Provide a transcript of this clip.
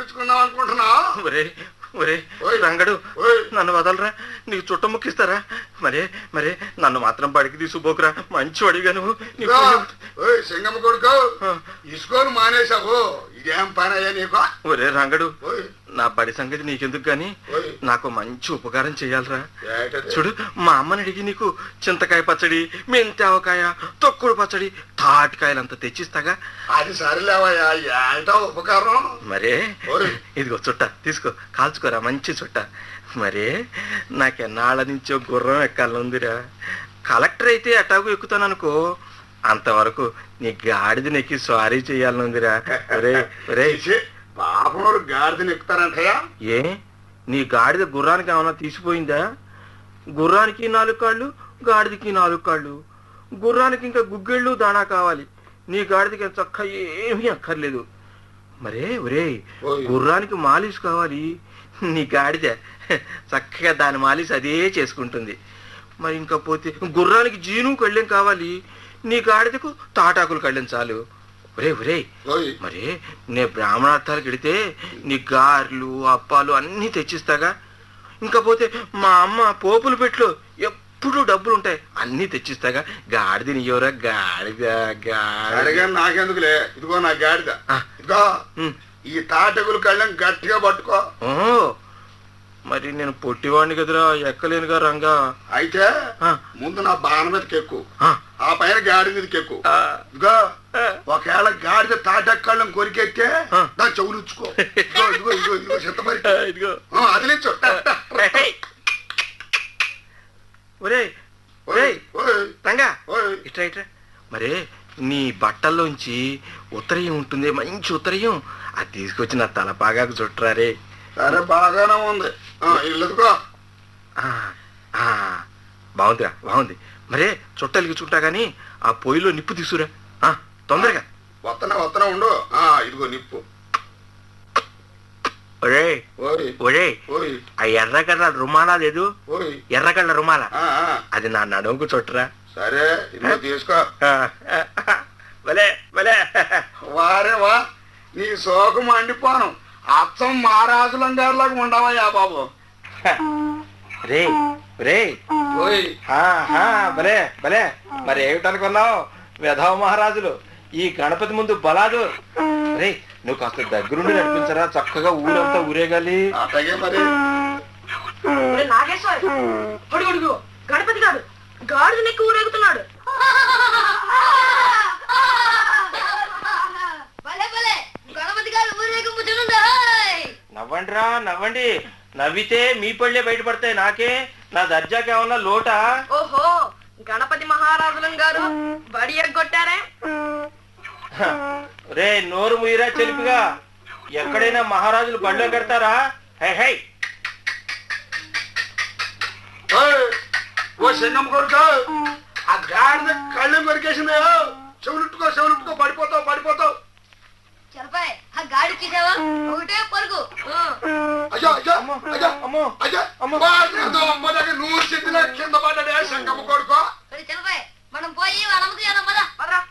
తప్పించుకుందాం అనుకుంటున్నావు ఒరే ఒరే ఓయ్. రంగడు ఓయ్. నన్ను వదలరా నీకు చుట్ట ముక్కిస్తారా మరే మరే నన్ను మాత్రం బడికి తీసుకుపోకురా మంచి అడిగా నువ్వు నీ ఇదిగో, పుణ్యం. ఓయ్ సింగమ్మ కొడుకు ఆ. ఇసుకోని మానేశావు ఇదేం పని అయ్యా నీకు ఒరే రంగడు ఓయ్ నా బడి సంగతి నీకెందుకు గాని ఓయ్. నాకు మంచి ఉపకారం చేయాలరా ఏటది? చూడు మా అమ్మని అడిగి నీకు చింతకాయ పచ్చడి మెంతావకాయ తొక్కుడు పచ్చడి తాటికాయలంతా తెచ్చిస్తాగా అది సరిలేవయ్యా ఏంటో ఉపకారం మరే ఓయ్. ఇదిగో చుట్ట తీసుకో కాల్చుకోరా మంచి చుట్ట మరే నాకెన్నాళ్ళ నుంచో గుర్రం ఎక్కాలనుందిరా కలెక్టర్ అయితే ఎటాగో ఎక్కుతాననుకో అంతవరకు నీ గాడిదని ఎక్కి సారీ చేయాలనుందిరా ఒరే ఒరే తీసి, పాపం గాడిదని ఎక్కుతారంటయ్యా ఏ నీ గాడిద గుర్రానికి ఏమైనా తీసిపోయిందా గుర్రానికి నాలుగు కాళ్ళు గాడిదకి నాలుగు కాళ్ళు గుర్రానికి ఇంకా గుగ్గిళ్ళు దాణా కావాలి నీ గాడిదకి చక్క ఏమీ అక్కర్లేదు మరే ఒరే ఓయ్. గుర్రానికి మాలిష్ కావాలి నీ గాడిద చక్కగా దాని మాలిష్ అదే చేసుకుంటుంది మరి ఇంకా పోతే గుర్రానికి జీను కళ్ళెం కావాలి నీ గాడిదకు తాటాకులు కళ్ళెం చాలు ఒరే ఒరే ఓయ్ మరి నే బ్రాహ్మణార్థాలకు వెడితే నీ గారెలు అప్పాలు అన్నీ తెచ్చిస్తాగా ఇంకా పోతే మా అమ్మ పోపులు పెట్లు ఎప్పుడు డబ్బులు ఉంటాయి అన్నీ తెచ్చిస్తాగా గాడిద నీయోరా గాడిద గాడిద అడిగా నాకెందుకులే ఇదిగో నా గాడిద ఆ. ఇదిగో ఉమ్. ఈ తాటగులు కళ్ళం గట్టిగా పట్టుకో ఓ మరి నేను పొట్టివాడిని కదరా ఎక్కలేనుగా రంగా అయితే ఆ, ముందు నా బాణ మీదకి ఎక్కు ఆ, ఆ పైన గాడి మీదకి ఎక్కు ఆ, ఇదిగో ఆ. ఒకవేళ గాడిద తాటక్కళ్ళం కొరికెక్కే ఆ. దాని చెవులుచ్చుకో ఇదిగో ఇదిగో ఇదిగో ఇదిగో చింతమరి ఆ, ఇదిగో అదిలించు హే. ఒరేయ్ ఒరేయ్ రంగా ఓయ్ ఇట్రా ఇట్రా మరే నీ బట్టల్లోంచి ఉత్తరయం ఉంటుంది మంచి ఉత్తరయం అది తీసుకొచ్చి నా తలపాగాకు చుట్టరారే సరే బాగానే ఉంది ఆ, ఇల్లుకో ఆ, ఆ, బాగుందిరా బాగుంది మరే చుట్టాలకి చుట్టా గాని ఆ పొయ్యిలో నిప్పు తీసుకురా ఆ, తొందరగా వత్తన వత్తన ఉండు ఆ ఇదిగో నిప్పు ఒరే ఓయ్ ఒరే ఓయ్ ఆ ఎర్రగడ్డ రుమాలా లేదు ఓయ్ ఎర్రగడ్డ రుమాల ఆ, ఆ, అది నా నడుముకు చుట్టరా సరే ఇదిగో తీసుకో ఆ, ఆ, ఆ, భలే భలే వారే వా నీ సోకు మండిపోను అచ్చం మహారాజులం గారిలాగా ఉండవయ్యా బాబు రే రే ఓయ్ ఆహా, భలే భలే మరి ఏమిటనుకున్నావు వెధవ మహారాజులు ఈ గణపతి ముందు బలాదు రే నువ్వు కాస్త దగ్గరుండి నడిపించరా చక్కగా ఊరంతా ఊరేగాలి అట్లాగే మరి ఒరే నాగేశ్వర్ అడుగు అడుగు గణపతి గారు గాడిద నెక్కి ఊరేగుతున్నాడు భలే భలే గణపతి గారు ఊరేగింపుతుందా నవ్వండిరా నవ్వండి నవ్వితే మీ పళ్ళే బయటపడతాయి నాకే నా దర్జాకి ఏమన్నా లోటా ఓహో గణపతి మహారాజులం గారు బడి ఎగ్గొట్టారే హ, రే నోరు ముయిరా చెలిపిగా ఎక్కడైనా మహారాజులు బళ్ళో పెడతారా హై హై ఓయ్, ఓ సింగం కొడుకు ఆ గాడిద కళ్ళు కొరికేసిందయో చెవులుట్టుకో చెవులుట్టుకో పడిపోతావు పడిపోతావు చలపాయ్ ఆ గాడి చూసావా ఒకటే పరుగు ఆ. అయ్యో అయ్యో అమ్మో అయ్యో అమ్మో అయ్యో అమ్మో. వా, ఏదో అమ్మ దగ్గర నూరు చెట్టిన కింద పడ్డాడే సంగమ్మ కొడుకో ఒరే చలపాయ్ మనం పోయి వాళ్ళమ్మకి చేద్దాం పదా పదరా